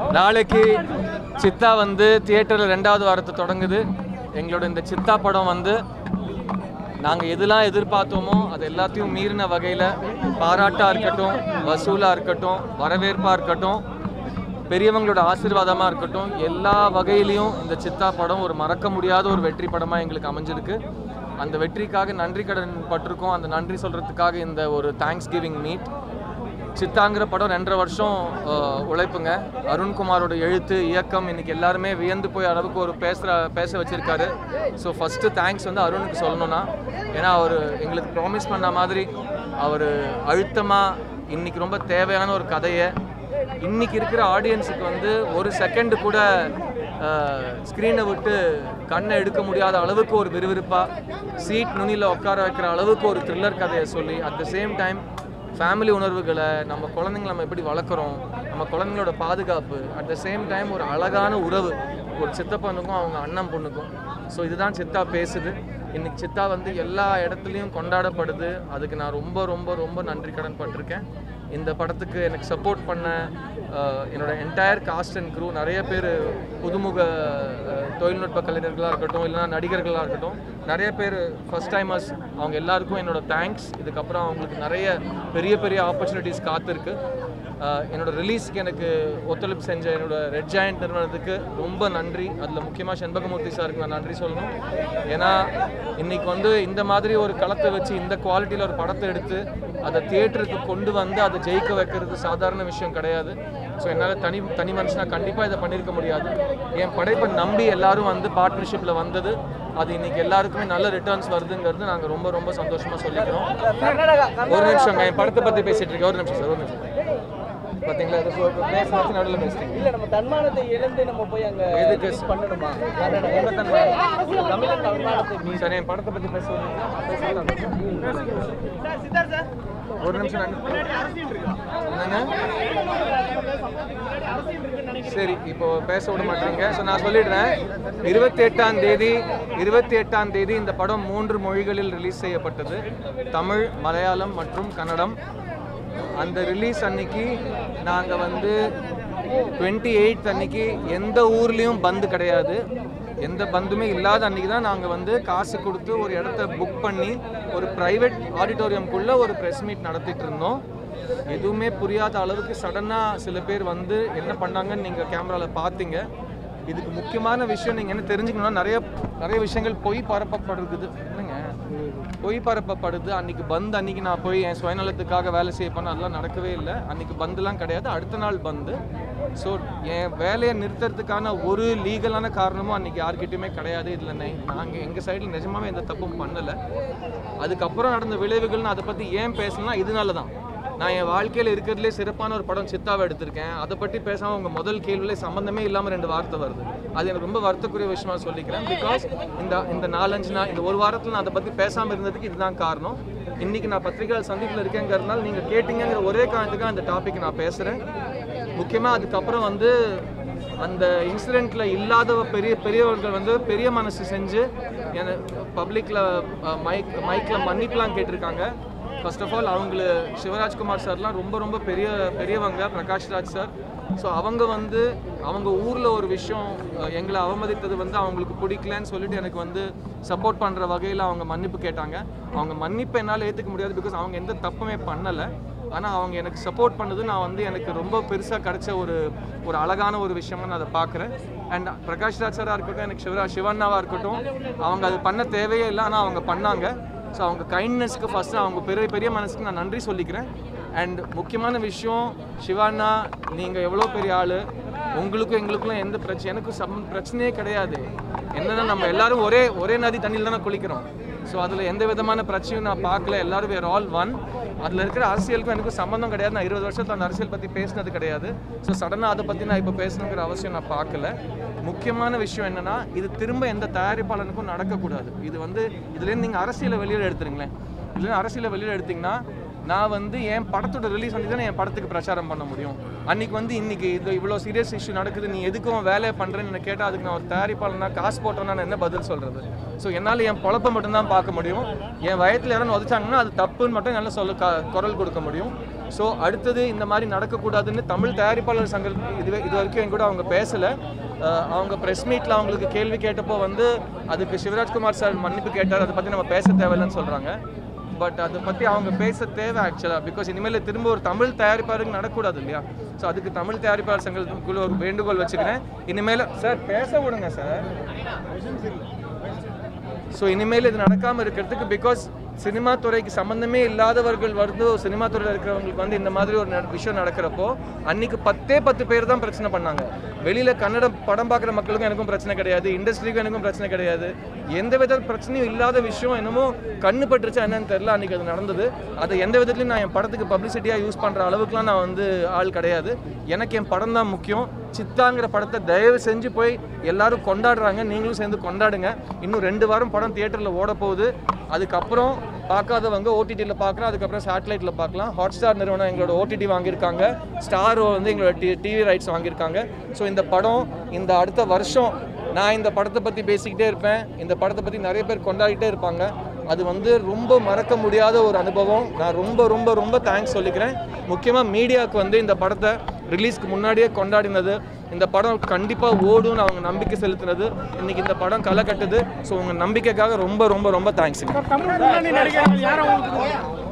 நாளைக்கு சித்தா வந்து தியேட்டரில் ரெண்டாவது வாரத்தை தொடங்குது எங்களோட இந்த சித்தா படம் வந்து நாங்கள் எதெல்லாம் எதிர்பார்த்தோமோ அது எல்லாத்தையும் மீறின வகையில் பாராட்டாக இருக்கட்டும் வசூலாக இருக்கட்டும் வரவேற்பாக இருக்கட்டும் பெரியவங்களோட ஆசீர்வாதமாக இருக்கட்டும் எல்லா வகையிலையும் இந்த சித்தா படம் ஒரு மறக்க முடியாத ஒரு வெற்றி படமாக எங்களுக்கு அமைஞ்சிருக்கு அந்த வெற்றிக்காக நன்றி கடன் பட்டிருக்கோம் அந்த நன்றி சொல்கிறதுக்காக இந்த ஒரு தேங்க்ஸ் கிவிங் மீட் சித்தாங்கிற படம் ரெண்டரை வருஷம் அஹ், உழைப்புங்க அருண்குமாரோட எழுத்து இயக்கம் இன்னைக்கு எல்லாருமே வியந்து போய் அளவுக்கு ஒரு பேசுகிற பேச வச்சிருக்காரு ஸோ ஃபஸ்ட்டு தேங்க்ஸ் வந்து அருணுக்கு சொல்லணும்னா ஏன்னா அவர் எங்களுக்கு ப்ராமிஸ் பண்ண மாதிரி அவர் அழுத்தமாக இன்னைக்கு ரொம்ப தேவையான ஒரு கதையை இன்னைக்கு இருக்கிற ஆடியன்ஸுக்கு வந்து ஒரு செகண்ட் கூட ஸ்க்ரீனை விட்டு கண்ணை எடுக்க முடியாத அளவுக்கு ஒரு விறுவிறுப்பாக சீட் நுனியில் உட்கார வைக்கிற அளவுக்கு ஒரு த்ரில்லர் கதையை சொல்லி at the same time family உணர்வுகளை நம்ம குழந்தைங்களை நம்ம எப்படி வளர்க்குறோம் நம்ம குழந்தைங்களோட பாதுகாப்பு அட் த சேம் டைம் ஒரு அழகான உறவு ஒரு சித்தப்பனுக்கும் அவங்க அண்ணன் பொண்ணுக்கும் ஸோ இதுதான் சித்தா பேசுது இன்னைக்கு சித்தா வந்து எல்லா இடத்துலையும் கொண்டாடப்படுது அதுக்கு நான் ரொம்ப ரொம்ப ரொம்ப நன்றி கடன் பட்டிருக்கேன் இந்த படத்துக்கு எனக்கு சப்போர்ட் பண்ண அஹ், என்னோட என்டையர் காஸ்ட் அண்ட் க்ரூ நிறைய பேர் புதுமுக அஹ், தொழில்நுட்ப கலைஞர்களாக இருக்கட்டும் இல்லைனா நடிகர்களாக இருக்கட்டும் நிறைய பேர் ஃபர்ஸ்ட் டைமர்ஸ் அவங்க எல்லாருக்கும் என்னோட தேங்க்ஸ் இதுக்கப்புறம் அவங்களுக்கு நிறைய பெரிய பெரிய ஆப்பர்ச்சுனிட்டிஸ் காத்திருக்கு அஹ், என்னோட ரிலீஸ்க்கு எனக்கு ஒத்துழைப்பு செஞ்ச என்னோட ரெட் ஜாயிண்ட் நிறுவனத்துக்கு ரொம்ப நன்றி அதில் முக்கியமாக செண்பகமூர்த்தி சாருக்கு நான் நன்றி சொல்லணும் ஏன்னா இன்னைக்கு வந்து இந்த மாதிரி ஒரு களத்தை வச்சு இந்த குவாலிட்டியில் ஒரு படத்தை எடுத்து அதை தியேட்டருக்கு கொண்டு வந்து அதை ஜெயிக்க வைக்கிறது சாதாரண விஷயம் கிடையாது ஸோ என்னால் தனி தனி மனுஷனாக கண்டிப்பாக இதை பண்ணியிருக்க முடியாது என் படைப்பை நம்பி எல்லாரும் வந்து பார்ட்னர்ஷிப்பில் வந்தது அது இன்னைக்கு எல்லாருக்குமே நல்ல ரிட்டர்ன்ஸ் வருதுங்கிறது நாங்கள் ரொம்ப ரொம்ப சந்தோஷமாக சொல்லிக்கிறோம் ஒரு நிமிஷம் என் படத்தை பற்றி பேசிட்டு இருக்கேன் ஒரு நிமிஷம் சார் ஒரு நிமிஷம் பார்த்தீங்களா இது பேச வச்சு நடுவில் பேசுறீங்க இல்ல நம்ம தன்மானத்தை இழந்து நம்ம போய் அங்க எதுக்கு? release பண்ணணுமா உங்க தன்மானம். தமிழன் தன்மானத்தை மீறி சார் என் படத்தை பற்றி பேச ஒரு நிமிஷம் நான் என்னங்க சரி இப்போ பேச விட மாட்டீங்க ஸோ நான் சொல்லிடுறேன் இருபத்தி எட்டாம் தேதி இருபத்தி எட்டாம் தேதி இந்த படம் மூன்று மொழிகளில் ரிலீஸ் செய்யப்பட்டது தமிழ் மலையாளம் மற்றும் கன்னடம் அந்த ரிலீஸ் அன்னைக்கு நாங்கள் வந்து டுவெண்ட்டி எயிட் அன்னைக்கு எந்த ஊர்லேயும் பந்து கிடையாது எந்த பந்துமே இல்லாத அன்னைக்கு தான் நாங்கள் வந்து காசு கொடுத்து ஒரு இடத்த புக் பண்ணி ஒரு ப்ரைவேட் ஆடிட்டோரியம்குள்ளே ஒரு ப்ரெஸ் மீட் நடத்திட்டு இருந்தோம் எதுவுமே புரியாத அளவுக்கு சடனாக சில பேர் வந்து என்ன பண்ணாங்கன்னு நீங்கள் கேமராவில் பார்த்தீங்க இதுக்கு முக்கியமான விஷயம் நீங்கள் என்ன தெரிஞ்சுக்கணும்னா நிறைய நிறைய விஷயங்கள் பொய் பரப்பப்படுறது என்னங்க பொய் பரப்பப்படுது அன்னைக்கு பந்து அன்னைக்கு நான் போய் என் சுயநலத்துக்காக வேலை செய்ய பண்ண அதெல்லாம் நடக்கவே இல்லை அன்னைக்கு பந்துலாம் கிடையாது அடுத்த நாள் பந்து ஸோ என் வேலையை நிறுத்துறதுக்கான ஒரு லீகலான காரணமும் அன்னைக்கு யார்கிட்டயுமே கிடையாது இதில் நாங்கள் எங்கள் சைடில் நிஜமாவே எந்த தப்பும் பண்ணலை அதுக்கப்புறம் நடந்த விளைவுகள்னு அதை பற்றி ஏன் பேசலாம் இதனால தான் நான் என் வாழ்க்கையில் இருக்கிறதுலே சிறப்பான ஒரு படம் சித்தாவை எடுத்திருக்கேன் அதை பற்றி பேசாமல் உங்கள் முதல் கேள்வியிலே சம்மந்தமே இல்லாமல் ரெண்டு வார்த்தை வருது அது எனக்கு ரொம்ப வருத்தக்குரிய விஷயமா சொல்லிக்கிறேன் பிகாஸ் இந்த இந்த நாலஞ்சு நாள் இந்த ஒரு வாரத்தில் நான் அதை பற்றி பேசாமல் இருந்ததுக்கு இதுதான் காரணம் இன்னைக்கு நான் பத்திரிகையாளர் சந்திப்பில் இருக்கேங்கிறதுனால நீங்கள் கேட்டீங்கிற ஒரே காரணத்துக்காக அந்த டாபிக் நான் பேசுகிறேன் முக்கியமாக அதுக்கப்புறம் வந்து அந்த இன்சிடெண்ட்ல இல்லாத பெரிய பெரியவர்கள் வந்து பெரிய மனசு செஞ்சு என பப்ளிக்ல மைக் மைக்ல மன்னிப்புலாம் கேட்டிருக்காங்க ஃபர்ஸ்ட் ஆஃப் ஆல் அவங்கள சிவராஜ்குமார் சார்லாம் ரொம்ப ரொம்ப பெரிய பெரியவங்க பிரகாஷ்ராஜ் சார் ஸோ அவங்க வந்து அவங்க ஊரில் ஒரு விஷயம் அஹ், எங்களை அவமதித்தது வந்து அவங்களுக்கு பிடிக்கலன்னு சொல்லிட்டு எனக்கு வந்து சப்போர்ட் பண்ணுற வகையில் அவங்க மன்னிப்பு கேட்டாங்க அவங்க மன்னிப்பை என்னால் ஏற்றுக்க முடியாது பிகாஸ் அவங்க எந்த தப்புமே பண்ணலை ஆனால் அவங்க எனக்கு சப்போர்ட் பண்ணது நான் வந்து எனக்கு ரொம்ப பெருசாக கிடைச்ச ஒரு ஒரு அழகான ஒரு விஷயமா நான் அதை பார்க்குறேன் அண்ட் பிரகாஷ் ராஜ் சாராக இருக்கட்டும் எனக்கு சிவரா சிவண்ணாவாக இருக்கட்டும் அவங்க அது பண்ண தேவையே இல்லை ஆனால் அவங்க பண்ணாங்க ஸோ அவங்க கைண்ட்னஸ்க்கு ஃபஸ்ட்டு அவங்க பெரிய பெரிய மனசுக்கு நான் நன்றி சொல்லிக்கிறேன் அண்ட் முக்கியமான விஷயம் சிவாண்ணா நீங்கள் எவ்வளோ பெரிய ஆள் உங்களுக்கும் எங்களுக்கும் எந்த பிரச்சனை எனக்கும் சம் பிரச்சனையே கிடையாது என்னன்னா நம்ம எல்லாரும் ஒரே ஒரே நதி தண்ணியில் தானே குளிக்கிறோம் ஸோ அதில் எந்த விதமான பிரச்சனையும் நான் பார்க்கல எல்லாரும் வேர் ஆல் ஒன் அதில் இருக்கிற அரசியலுக்கும் எனக்கும் சம்மந்தம் கிடையாது நான் இருபது வருஷத்தில் அந்த அரசியல் பற்றி பேசினது கிடையாது ஸோ சடனாக அதை பற்றி நான் இப்போ பேசணுங்கிற அவசியம் நான் பார்க்கல முக்கியமான விஷயம் என்னன்னா இது திரும்ப எந்த தயாரிப்பாளனுக்கும் நடக்கக்கூடாது இது வந்து இதுலேருந்து நீங்கள் அரசியலை வெளியில் எடுத்துருங்களேன் இதுலேருந்து அரசியலை வெளியில் எடுத்தீங்கன்னா நான் வந்து என் படத்தோட ரிலீஸ் வந்து தான் என் படத்துக்கு பிரச்சாரம் பண்ண முடியும் அன்னைக்கு வந்து இன்னைக்கு இது இவ்வளோ சீரியஸ் இஷ்யூ நடக்குது நீ எதுக்கும் வேலையை பண்ணுறேன்னு என்ன கேட்டால் அதுக்கு நான் ஒரு தயாரிப்பாளனா காசு போட்டோன்னா நான் என்ன பதில் சொல்கிறது ஸோ என்னால் என் பொழப்பை மட்டும்தான் பார்க்க முடியும் என் வயத்தில் யாரும் உதச்சாங்கன்னா அது தப்புன்னு மட்டும் என்னால் சொல்ல க குரல் கொடுக்க முடியும் ஸோ அடுத்தது இந்த மாதிரி நடக்கக்கூடாதுன்னு தமிழ் தயாரிப்பாளர் சங்கம் இது இது வரைக்கும் என் கூட அவங்க பேசலை அவங்க ப்ரெஸ் மீட்டில் அவங்களுக்கு கேள்வி கேட்டப்போ வந்து அதுக்கு சிவராஜ்குமார் சார் மன்னிப்பு கேட்டார் அதை பற்றி நம்ம பேச தேவையில்லைன்னு சொல்கிறாங்க பட் அதை பற்றி அவங்க பேச தேவை ஆக்சுவலாக பிகாஸ் இனிமேல் திரும்ப ஒரு தமிழ் தயாரிப்பாளருக்கு நடக்கூடாது இல்லையா ஸோ அதுக்கு தமிழ் தயாரிப்பாளர் சங்கத்துக்குள்ள ஒரு வேண்டுகோள் வச்சுக்கிறேன் இனிமேல் சார் பேச விடுங்க சார் ஸோ இனிமேல் இது நடக்காமல் இருக்கிறதுக்கு பிகாஸ் சினிமா துறைக்கு சம்மந்தமே இல்லாதவர்கள் வந்து சினிமா துறையில் இருக்கிறவங்களுக்கு வந்து இந்த மாதிரி ஒரு நட- விஷயம் நடக்கிறப்போ அன்னைக்கு பத்தே பத்து பேர் தான் பிரச்சனை பண்ணாங்க வெளியில் கன்னட படம் பார்க்குற மக்களுக்கும் எனக்கும் பிரச்சனை கிடையாது இண்டஸ்ட்ரிக்கும் எனக்கும் பிரச்சனை கிடையாது எந்த வித பிரச்சனையும் இல்லாத விஷயம் என்னமோ கண்ணு பட்டுருச்சா என்னன்னு தெரியல அன்னைக்கு அது நடந்தது அதை எந்த விதத்துலையும் நான் என் படத்துக்கு பப்ளிசிட்டியாக யூஸ் பண்ணுற அளவுக்குலாம் நான் வந்து ஆள் கிடையாது எனக்கு என் படம் தான் முக்கியம் சித்தாங்கிற படத்தை தயவு செஞ்சு போய் எல்லாரும் கொண்டாடுறாங்க நீங்களும் சேர்ந்து கொண்டாடுங்க இன்னும் ரெண்டு வாரம் படம் தியேட்டரில் ஓட போகுது அதுக்கப்புறம் பார்க்காதவங்க ஓடிடியில் பார்க்கலாம் அதுக்கப்புறம் சேட்டலைட்டில் பார்க்கலாம் ஹாட் ஸ்டார் நிறுவனம் எங்களோட ஓடிடி வாங்கியிருக்காங்க ஸ்டார் வந்து எங்களோட டி டிவி ரைட்ஸ் வாங்கியிருக்காங்க ஸோ இந்த படம் இந்த அடுத்த வருஷம் நான் இந்த படத்தை பற்றி பேசிக்கிட்டே இருப்பேன் இந்த படத்தை பற்றி நிறைய பேர் கொண்டாடிட்டே இருப்பாங்க அது வந்து ரொம்ப மறக்க முடியாத ஒரு அனுபவம் நான் ரொம்ப ரொம்ப ரொம்ப தேங்க்ஸ் சொல்லிக்கிறேன் முக்கியமாக மீடியாவுக்கு வந்து இந்த படத்தை ரிலீஸ்க்கு முன்னாடியே கொண்டாடினது இந்த படம் கண்டிப்பாக ஓடும்னு அவங்க நம்பிக்கை செலுத்தினது இன்னைக்கு இந்த படம் களை கட்டுது ஸோ உங்கள் நம்பிக்கைக்காக ரொம்ப ரொம்ப ரொம்ப தேங்க்ஸுங்க தமிழ் முன்னணி நடிகர்கள் யாரும் உங்களுக்கு